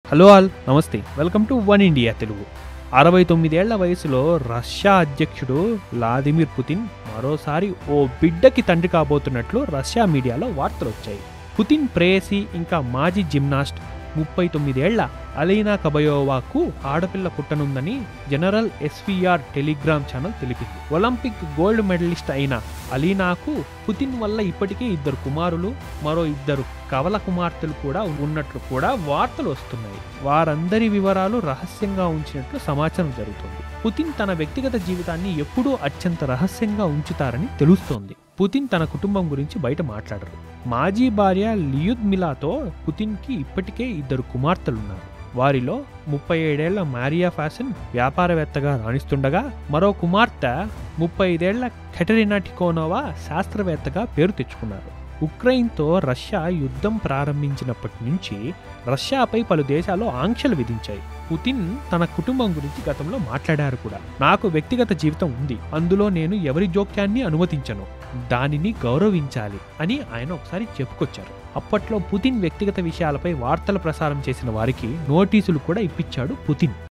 hello all namaste welcome to One India Telugu అరవై తొమ్మిదేళ్ల వయసులో రష్యా అధ్యక్షుడు వ్లాదిమిర్ పుతిన్ మరోసారి ఓ బిడ్డకి తండ్రి కాబోతున్నట్లు రష్యా మీడియాలో వార్తలు వచ్చాయి పుతిన్ ప్రేయసి ఇంకా మాజీ జిమ్నాస్ట్ ముప్పై తొమ్మిదేళ్ల అలీనా కబయోవాకు ఆడపిల్ల పుట్టనుందని జనరల్ ఎస్వీఆర్ టెలిగ్రామ్ ఛానల్ తెలిపింది ఒలింపిక్ గోల్డ్ మెడలిస్ట్ అయిన అలీనాకు పుతిన్ వల్ల ఇప్పటికే ఇద్దరు కుమారులు మరో ఇద్దరు కవల కుమార్తెలు కూడా ఉన్నట్లు కూడా వార్తలు వస్తున్నాయి వారందరి వివరాలు రహస్యంగా ఉంచినట్లు సమాచారం జరుగుతుంది పుతిన్ తన వ్యక్తిగత జీవితాన్ని ఎప్పుడూ అత్యంత రహస్యంగా ఉంచుతారని తెలుస్తోంది పుతిన్ తన కుటుంబం గురించి బయట మాట్లాడరు మాజీ భార్య లియుద్ మిలాతో పుతిన్కి ఇప్పటికే ఇద్దరు కుమార్తెలున్నారు వారిలో ముప్పై ఏడేళ్ల మారియా ఫ్యాషన్ వ్యాపారవేత్తగా రాణిస్తుండగా మరో కుమార్తె ముప్పై ఐదేళ్ల కెటరినా టికోనోవా శాస్త్రవేత్తగా పేరు తెచ్చుకున్నారు ఉక్రెయిన్తో రష్యా యుద్ధం ప్రారంభించినప్పటి నుంచి రష్యాపై పలు దేశాలు ఆంక్షలు విధించాయి పుతిన్ తన కుటుంబం గురించి గతంలో మాట్లాడారు కూడా నాకు వ్యక్తిగత జీవితం ఉంది అందులో నేను ఎవరి జోక్యాన్ని అనుమతించను దానిని గౌరవించాలి అని ఆయన ఒకసారి చెప్పుకొచ్చారు అప్పట్లో పుతిన్ వ్యక్తిగత విషయాలపై వార్తలు ప్రసారం చేసిన వారికి నోటీసులు కూడా ఇప్పించాడు పుతిన్